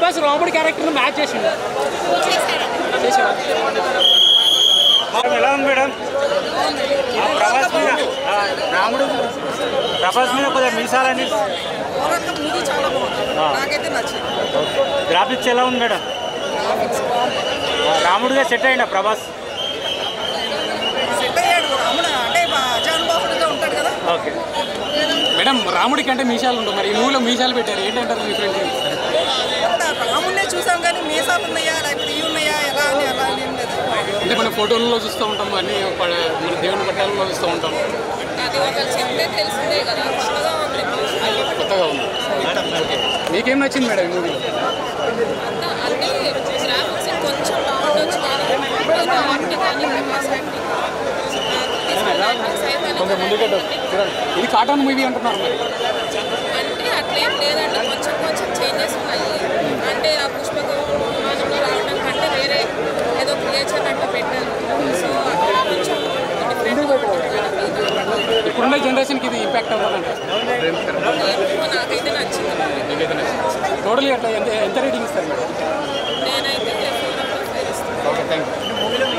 ప్రభాస్ రాముడి character match చేసిండు చేశాడా మేడం, ఎలా ఉంది మేడం ఆ ప్రభాస్ మీద ఆ, రాముడు ప్రభాస్ మీద కొద్దిగా మీసాలని ఓవరాల్ గా మూవీ చాలా బాగుంది నాకైతే నచ్చింది గ్రాఫిక్స్ ఎలా ఉంది మేడం గ్రాఫిక్స్ బాగుంది ఆ, రాముడిగా సెట్ అయిందా ప్రభాస్ సెట్ అయ్యాడు రాముడు అంటే మా అజానుబాహుడుగా ఉంటాడు కదా ఓకే మేడం రాముడికి అంటే మీసాలు ఉండవు మరి ఈ మూవీలో మీసాలు పెట్టారు ఏంటంటారు మీ ఫ్రెండ్ అంత రాముడినే చూసాం కానీ మీసాలు ఉన్నాయా లేకపోతే ఇవి ఉన్నాయా ఎలా అని అలా అని ఏం లేదు అంటే మన ఫోటోలలో చూస్తూ ఉంటాం అన్ని ప- మన దేవుని పట్టాలలో చూస్తూ ఉంటాం అది ఒకరు చెప్తే తెలిసిందే కదా కొత్తగా ఉంది కొత్తగా ఉంది ఓకే మీకేం నచ్చింది మేడం ఈ మూవీలో అంతా అన్ని గ్రాఫిక్స్ కొంచెం బాగుండొచ్చు కానీ మిగతా యాక్టింగ్ కానీ ప్రభాస్ యాక్టింగ్ కొంచెం ముందుకెట్టు చూడండి ఇది కాటన్ మూవీ అంటున్నారు మరి అంటే అట్లేం లేదండి కొంచెం కొంచెం చేంజెస్ ఉన్నాయి అంటే ఆ పుష్పక విమానంలో రావడం కంటే వేరే ఏదో క్రియేచర్ అట్లా పెట్టారు సో అక్కడ కొంచెం డిఫరెంట్ ఇప్పుడున్న జనరేషన్కి ఇది ఇంపాక్ట్ అవ్వాలంట నాకైతే నచ్చింది మీకైతే నచ్చింది టోటలీ అట్లా ఎంత ఎంత రేటింగ్ ఇస్తారు మేడం నేనైతే ఫోర్ అవుట్ ఆఫ్ ఫైవ్ ఇస్తాను ఓకే థ్యాంక్ యూ